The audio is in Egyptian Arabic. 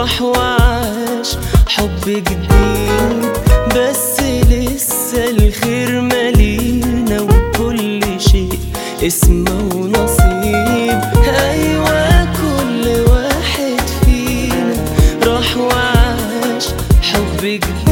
راح وعاش حب جديد بس لسه الخير مالينا وكل شيء اسمه ونصيب ايوه كل واحد فينا راح وعاش حب جديد